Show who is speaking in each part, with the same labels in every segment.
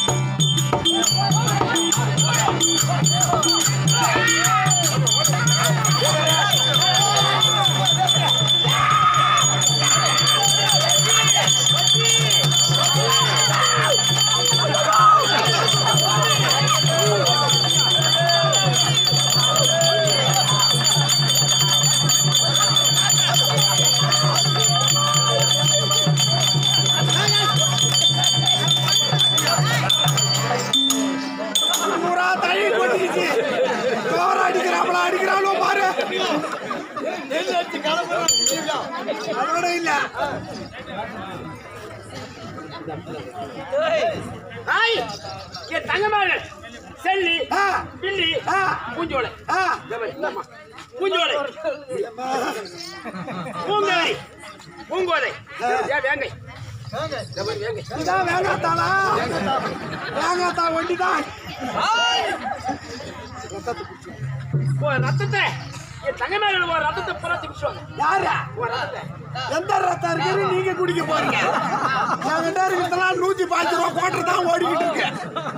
Speaker 1: பூரா தண்ணி கொட்டிக்கிச்சு ஜோர அடிக்கிறாங்களா அடிக்கிறாங்களோ பாரு அதோட இல்ல
Speaker 2: ஆய் என் தங்கமான செல்லி
Speaker 1: ஆ,
Speaker 2: பில்லி
Speaker 1: ஆ,
Speaker 2: பூஞ்சோலை
Speaker 1: ஆ.
Speaker 2: பூஞ்சோலை பூங்கலை பூங்கோலை ஏன் வேங்கை வேங்கை
Speaker 1: இதான் வேங்காத்தாளா வேங்காத்தா ஒண்டிதான்
Speaker 2: ஓ ரத்தத்தை என் தங்கமான ஒரு ரத்தத்தை புறா திமிச்சுவாங்க
Speaker 1: யாரு
Speaker 2: ஒரு ரத்தத்தை
Speaker 1: எந்த ரத்தம் இருக்குன்னு நீங்க குடிக்க போறீங்க என்கிட்ட இருக்கிறதெல்லாம் நூத்தி பாஞ்சு ரூபா கோட்டர் தான் ஓடிக்கிட்டு இருக்கு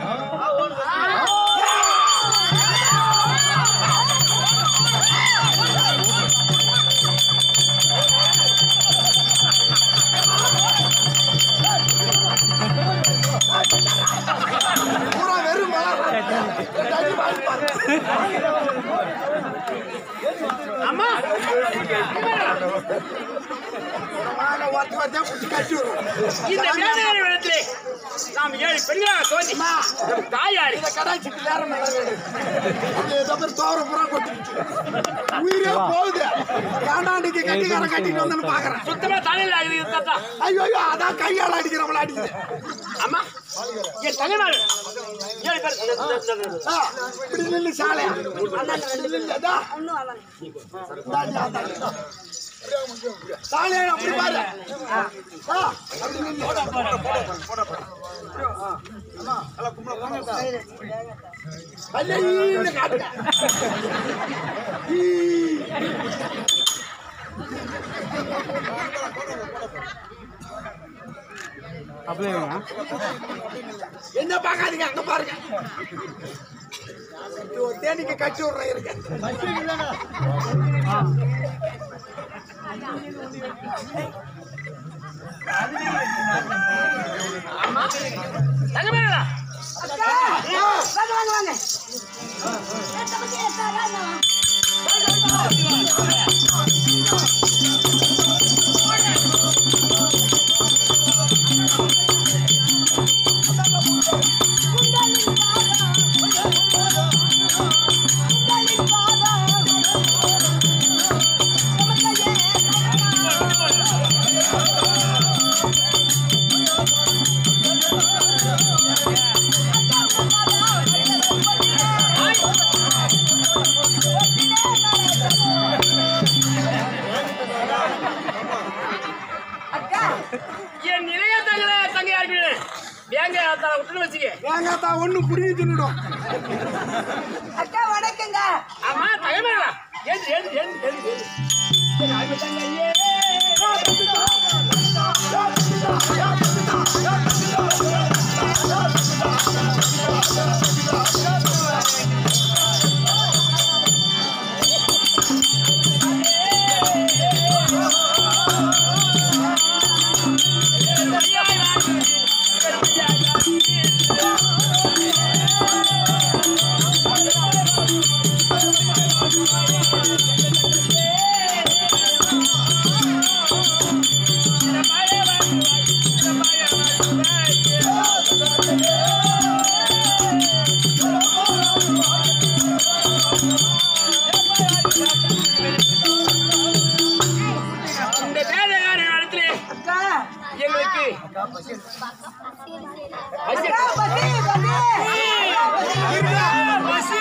Speaker 1: பூரா வெறும்
Speaker 2: அம்மா
Speaker 1: ஒருத்த ஒருத்தன் குடிச்சு கட்டி விடுவோம்
Speaker 2: இந்த வேலையான இடத்திலே நாம் ஏழு பெண்களாக தோன்றி நம் தாயாரி
Speaker 1: இந்த கடாய்ச்சிட்டு வேற தோற பூரா கொட்டிக்கிச்சு உயிரே போகுது ஏன்டா நீங்க கட்டிக்கார கட்டிட்டு வந்தேன்னு பாக்குறேன்
Speaker 2: சுத்தமா தலையில் ஆகுது தாத்தா
Speaker 1: ஐயோ ஐயோ அதான் கையால அடிக்கிறவங்கள அடிக்குது
Speaker 2: அம்மா என் தங்கமான ஏழு பேர்
Speaker 1: ஆ, இப்படி நில்லு சாலையா இப்படி நில்லு, அதா. இந்தா, இந்தா, இந்தா, இந்தா. சாலையா அப்படி பாரு ஆ, அப்படி நில்லு. அல்ல, ஈன்னு காட்டுங்க. ஈ. என்ன பார்க்காதீங்க அங்க பாருங்க இது ஒரு தேனிக்கு கட்டி விடுறேன் இருக்கு
Speaker 2: தங்கமேடா
Speaker 3: வாங்க வாங்க வாங்க
Speaker 2: என் நிலைய தங்கல தங்கையா இருக்கு வேங்க தலை விட்டுன்னு வச்சுக்க
Speaker 1: ஏங்காத்தா ஒண்ணு புடிங்கி தின்னுடும்
Speaker 3: அக்கா வணக்கங்க
Speaker 2: அம்மா தங்கமேடா ஏந்து ஏந்து ஏந்து ஏந்து ஏந்து இந்த வேலைக்கார இடத்துல
Speaker 3: அக்கா
Speaker 2: எங்களுக்கு
Speaker 3: அக்கா பசி பசி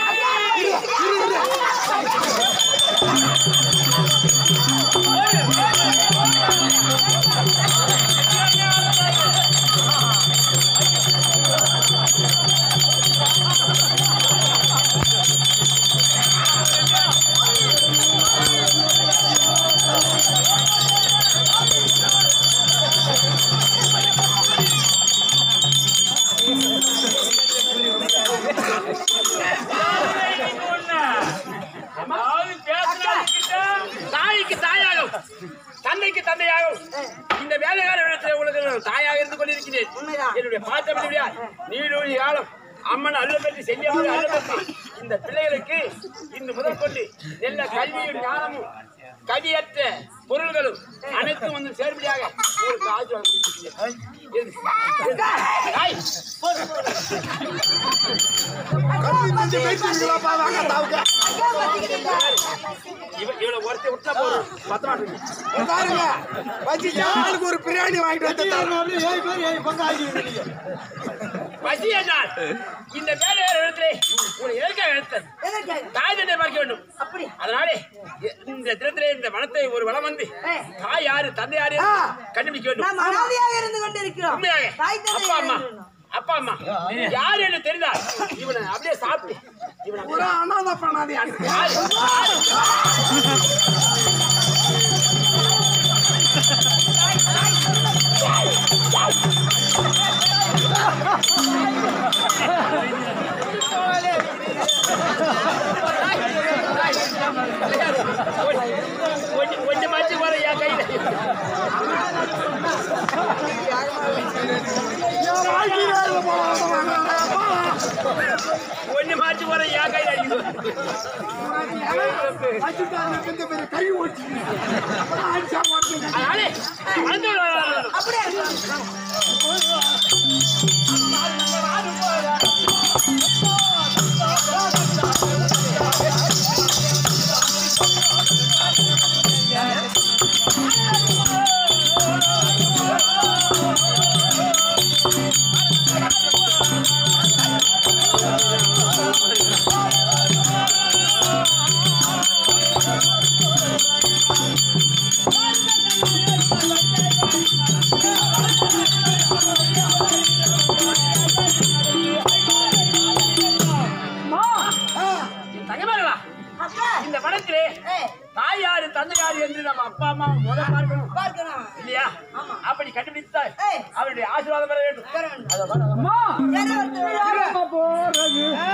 Speaker 1: ஆ
Speaker 2: என்னுடைய பார்த்தபடியா நீடூழி காலம் அம்மன் அல்ல பெற்று செல்லியம்மன் அல்ல பெற்று இந்த பிள்ளைகளுக்கு இன்று முதல் கொண்டு நல்ல கல்வியும் ஞானமும் கவியற்ற பொருள்களும் அனைத்தும் வந்து சேர்படியாக உங்களுக்கு ஆசீர்வாதம் கொடுக்கிறேன். எது? எது? ஐய், போடு, போடு.
Speaker 1: கல்வி நெஞ்சு பேசிருக்கலாம்ப்பா வாங்க தாவுங்க
Speaker 3: அக்கா பாத்துக்கிட்டீங்க
Speaker 2: இவ- இவளை ஒருத்தர் விட்டா போதும் பத்த மாட்டேங்குது
Speaker 1: இங்க பாருங்க வச்சுட்டு ஆளுக்கு ஒரு பிரியாணி வாங்கிட்டு வந்து ஏழு பேர் ஏழு பங்கு ஆகிடுவீங்க
Speaker 2: பசி என்றால் இந்த வேலை இடத்திலே உங்களை எதற்காக எடுத்தது
Speaker 3: எதற்காக
Speaker 2: தாய் தந்தை பார்க்க வேண்டும்
Speaker 3: அப்படி
Speaker 2: அதனாலே இ- இந்த தினத்திலே இந்த வனத்தை ஒரு வளம் வந்து
Speaker 3: ஏய்.
Speaker 2: தாய் யாரு தந்தை யாரு
Speaker 3: ஆ.
Speaker 2: கண்டுபிடிக்க வேண்டும்
Speaker 3: நாம் அனாதையாக இருந்து கொண்டிருக்கிறோம்
Speaker 2: உண்மையாக
Speaker 3: தாய் தந்தை
Speaker 2: அப்பா அம்மா
Speaker 3: இருக்கணும்.
Speaker 2: அப்பா அம்மா யாரு என்று தெரிந்தால் இவனை அப்படியே சாப்பிட்டு இவனை
Speaker 1: ஒரு அனாதை பண்ணாதே
Speaker 2: யாரு? யாரு? கொஞ்சம் கொஞ்சமாச்சு வர என் கையில கொஞ்சமாச்சு வர என் கையில அடிக்குது
Speaker 1: கை ஓட்டி அடிச்சா ஓட்டுங்க
Speaker 2: அதனாலே வளர்ந்து வளர்ந்து
Speaker 3: அப்படியே
Speaker 2: தங்கமேலா
Speaker 3: அக்கா
Speaker 2: இந்த படத்திலே
Speaker 3: ஏய்
Speaker 2: தாயாரு தந்தையாரு என்று நம்ம அப்பா அம்மா முத பார்க்கணும்
Speaker 3: பார்க்கணும்
Speaker 2: இல்லையா அப்படி கண்டுபிடித்தால்
Speaker 3: ஏய்.
Speaker 2: அவருடைய ஆசீர்வாதம் பெற வேண்டும்
Speaker 3: பெற வேண்டும்.
Speaker 2: அதை பாரு, அதை பாரு.
Speaker 3: யாரோ ஒருத்தர்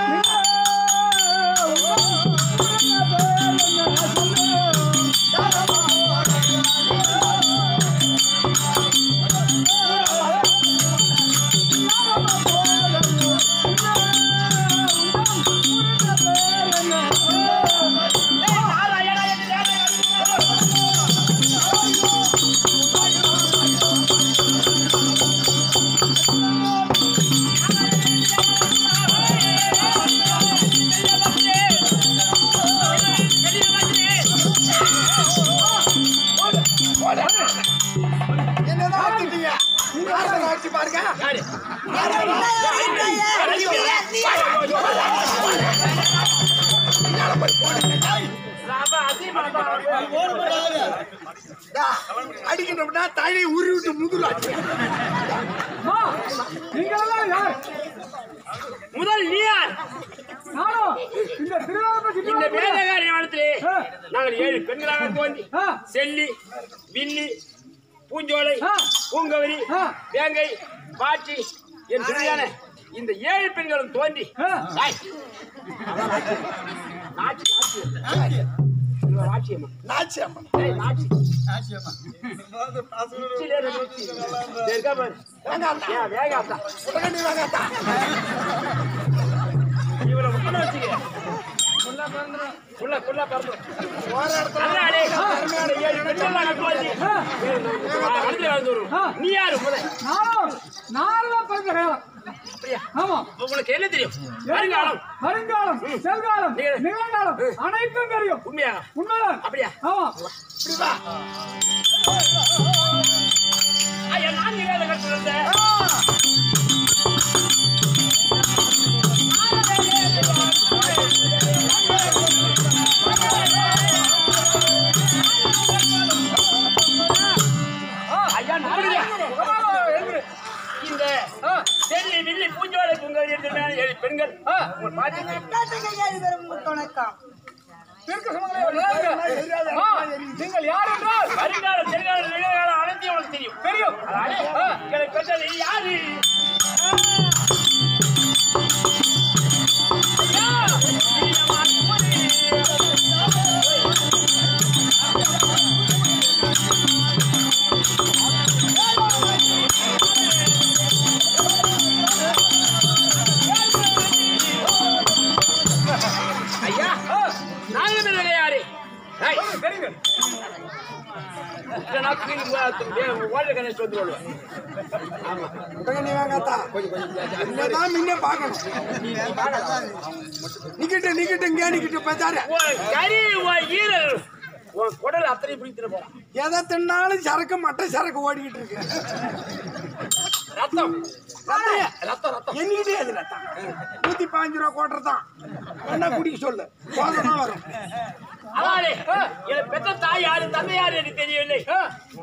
Speaker 1: என்னதான் ஆக்கிட்டீங்க ஆசை ஆச்சு பாருங்க
Speaker 2: யாரு? ராபா, அசீமா, ராபா.
Speaker 1: டா, அடிக்கணும்னா தழி உருவி விட்டு முதுல
Speaker 2: முதல் நீ யார் இந்த வேதகாரி வனத்திலே நாங்கள் ஏழு பெண்களாக தோன்றி செல்லி வில்லி பூஞ்சோலை பூங்கவரி வேங்கை பாட்டி என் சொல்லியான இந்த ஏழு பெண்களும் தோன்றி டேய், அதான் நாச்சி. நாச்சி, நாச்சி. இவன் நாச்சியம்மா.
Speaker 1: நாச்சி அம்மா
Speaker 2: டேய், நாச்சி. உச்சியிலே ரெண்டு உச்சி. இதோ இருக்கா பாரு.
Speaker 1: வேங்காத்தா
Speaker 2: ஏன் வேகாத்தா?
Speaker 1: உடனே வேங்காத்தா
Speaker 2: இவளை உள்ள வச்சுக்க. உள்ள, உள்ள பறந்துரும்.
Speaker 1: போற இடத்துல
Speaker 2: அதனாலே, இந்த ஏழு பெண்கள் நாங்கள் தோன்றி, அடுத்து வாழ்ந்துரும். நீ யாரு முதல்? அப்படியா?
Speaker 4: ஆமா
Speaker 2: உங்களுக்கு என்ன தெரியும் வருங்காலம்
Speaker 4: வருங்காலம் செல்காலம்
Speaker 2: நிகழ்-
Speaker 4: நிகழ்காலம் அனைத்தும் தெரியும்
Speaker 2: உண்மையா
Speaker 4: உண்மைதான்
Speaker 2: அப்படியா
Speaker 4: ஆமா
Speaker 1: இப்படி வா
Speaker 2: ஐயா நான் நிகழ கட்டுறது ஐயா நாடுங்க இந்த செல்லி வில்லி பூஞ்சோலை பூங்கல் என்ற ஏழு பெண்கள் உங்கள் பாட்டி
Speaker 3: வணக்கம்
Speaker 4: நீங்கள் யார் என்றால்
Speaker 2: வருங்காலம் செல்காலம் நிகழ்காலம் அனைத்தையும் உனக்கு தெரியும்
Speaker 4: தெரியும்
Speaker 2: அதனாலே எங்களை பெற்றது யாரு
Speaker 3: ஆ
Speaker 2: பார்த்து ஓல்டு கணேஷ் வந்து வருவேன்
Speaker 1: உடனே நீ வாங்கத்தா இல்லதான் முன்னே பார்க்கணும் நிக்கிட்டு நிக்கிட்டு இங்கே நிக்கிட்டு பேசாரு
Speaker 2: உன் கறி உன் ஈரல் உன் குடல் அத்தனை பிடித்துட்டு போறான்
Speaker 1: எதை தின்னாலும் சரக்கு மட்டை சரக்கு ஓடிக்கிட்டு இருக்கு
Speaker 2: ரத்தம்
Speaker 1: ரத்தையா?
Speaker 2: ரத்தம் ரத்தம்
Speaker 1: எண்ணிக்கிட்டே அது ரத்தம் நூத்தி பாஞ்சு ரூபா கோட்டர் தான் என்ன குடிக்க சொல்லு போதை தான் வரும்
Speaker 2: அதானே எனக்கு பெற்ற தாய் யாரு தந்தை யாரு எனக்கு தெரியவில்லை
Speaker 4: ஆ,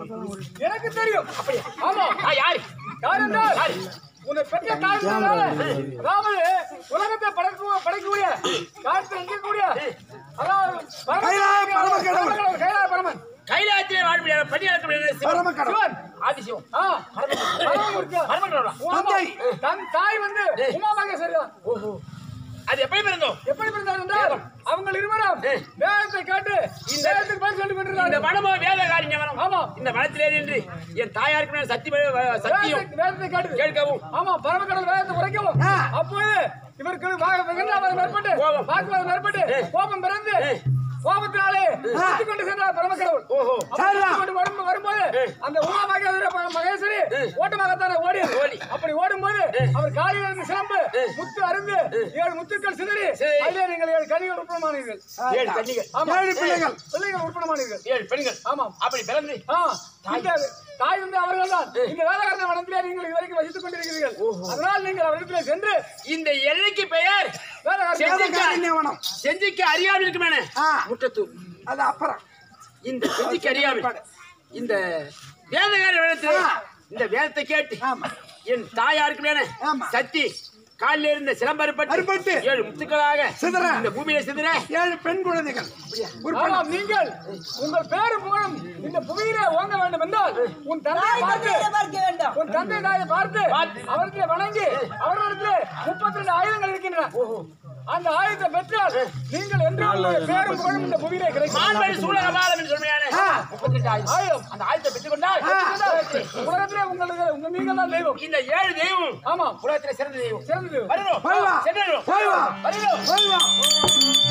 Speaker 4: எனக்கு தெரியும் ஆமா
Speaker 2: ஆ, யாரு
Speaker 4: யார் என்றால்
Speaker 2: யாரு
Speaker 4: உன்னை பெற்ற தாழ்ந்ததால அதாவது உலகத்தை படைக்க படைக்கக்கூடிய காலத்தில் இருக்கக்கூடிய அதாவது பரம-
Speaker 1: கைலாய பரம கடவுள்.
Speaker 4: கைலாய பரமன்
Speaker 2: கைலாயத்திலே வாழ முடியாது படி அளக்க முடியாது சிவன்.
Speaker 1: பரம கடவுள்
Speaker 4: சிவன்
Speaker 2: ஆதிசிவம்
Speaker 4: ஆ, பரமமூர்த்தி.
Speaker 2: பரமக்கடவுளா?
Speaker 4: உமா-
Speaker 1: தந்தை.
Speaker 4: தன் தாய் வந்து உமா மகேஸ்வரி தான்
Speaker 2: ஓஹோ அது எப்படி பிறந்தோம்
Speaker 4: எப்படி பிறந்தார் என்றால் அவங்க இருவரும் வேதத்தை கேட்டு இந்த வேதத்துக்கு பதில் சொல்லி
Speaker 2: இந்த
Speaker 4: கொண்டிருந்தார்கள்
Speaker 2: வனமோ வேத காரியம்
Speaker 4: ஆமா.
Speaker 2: இந்த வனத்திலே நின்று என் தாயாருக்கு நான் சத்தியம் சத்தியம்
Speaker 4: வேதத்தை வேதத்தை கேட்டு
Speaker 2: கேட்கவும்
Speaker 4: ஆமா பரமக்கடல் வேதத்தை உரைக்கவும்
Speaker 1: ஆ.
Speaker 4: அப்போது இவருக்கு வா- விகண்டாவாதம் ஏற்பட்டு
Speaker 2: கோபம்.
Speaker 4: வாக்குவாதம் ஏற்பட்டு கோபம் பிறந்து கோபத்தினாலே சுத்திக் கொண்டு சென்றார் பரமக்கடவுள்
Speaker 2: ஓஹோ
Speaker 4: அப்ப
Speaker 1: சரிதான்.
Speaker 4: சுத்திக் கொண்டு வரும் வரும்போது அந்த உமா மகேஸ்வரி ப- மகேஸ்வரி ஓட்டமாகத்தானே ஓடி
Speaker 2: ஓடி.
Speaker 4: அப்படி ஓடும்போது அவர் காலில் இருந்து சிலம்பு முத்து அருந்து ஏழு முத்துக்கள் சிதறி
Speaker 2: சரி.
Speaker 4: அதிலே நீங்கள் ஏழு கனிகள் உற்பமானீர்கள்
Speaker 2: ஏழு கன்னிகள்
Speaker 4: ஆமா
Speaker 1: ஏழு பிள்ளைகள்
Speaker 4: பிள்ளைகள் உற்பமானீர்கள்
Speaker 2: ஏழு பெண்கள்
Speaker 4: ஆமாம்
Speaker 2: அப்படி பிறந்து
Speaker 4: ஆ, இந்த தாய் வந்து அவர்கள் தான் இந்த வேலைக்காரன வனத்திலே நீங்கள் இதுவரைக்கும் வசித்துக் கொண்டிருக்கிறீர்கள் அதனால் நீங்கள் அவரிடத்திலே சென்று
Speaker 2: இந்த எல்லைக்கு பெயர்
Speaker 4: வேலைக்காரன்
Speaker 2: செஞ்சிக்க
Speaker 1: காரண்யவனம்
Speaker 2: செஞ்சிக்கு அறியாமல் இருக்குமேனே
Speaker 1: ஆ.
Speaker 2: முட்டத்தூர்
Speaker 1: அது அப்புறம்
Speaker 2: இந்த செஞ்சிக்கு அறியாமல் இந்த வேதகார வேதத்தில்
Speaker 1: ஆ.
Speaker 2: இந்த வேதத்தை கேட்டு
Speaker 1: ஆமா.
Speaker 2: என் தாயாருக்கு மேன
Speaker 1: ஆமா.
Speaker 2: சத்தி காலில் இருந்த சிலம்பருப்பட்டு
Speaker 1: அறுபட்டு.
Speaker 2: ஏழு முத்துக்களாக
Speaker 1: சிதற.
Speaker 2: இந்த பூமியில சிதற
Speaker 1: ஏழு பெண் குழந்தைகள்
Speaker 4: ஆமாம் நீங்கள் உங்கள் பேரு புகழும் இந்த புவியிலே ஓங்க வேண்டும் என்றால் உன் தந்தையை
Speaker 3: தாய்
Speaker 4: பார்த்து
Speaker 3: தந்தையை பார்க்க வேண்டும்
Speaker 4: உன் தந்தை தாயை பார்த்து
Speaker 2: பார்த்து.
Speaker 4: அவர்களை வணங்கி அவர்களிடத்திலே முப்பத்தி ரெண்டு ஆயுதங்கள் இருக்கின்றன அந்த ஆயுதத்தை பெற்றால் நீங்கள் என்று உங்களுடைய பேரும் புகழும் இந்த புவியிலே கிடைக்கும்
Speaker 2: மான்வழி சூழகபாலம் என்று சொல்மையான முப்பத்தி ரெண்டு ஆயுதம்
Speaker 4: ஆயுதம்
Speaker 2: அந்த ஆயுதத்தை பெற்றுக்கொண்டால்
Speaker 4: உலகத்திலே உங்களுக்கு உங்க நீங்கள் தான் தெய்வம்
Speaker 2: இந்த ஏழு தெய்வம்
Speaker 4: ஆமாம்
Speaker 2: உலகத்திலே சிறந்த தெய்வம்
Speaker 4: சிறந்தது
Speaker 2: வருகிறோம்
Speaker 1: போய் வா.
Speaker 2: சென்றோம்
Speaker 1: போய் வா.
Speaker 2: வருகிறோம்
Speaker 1: போய் வா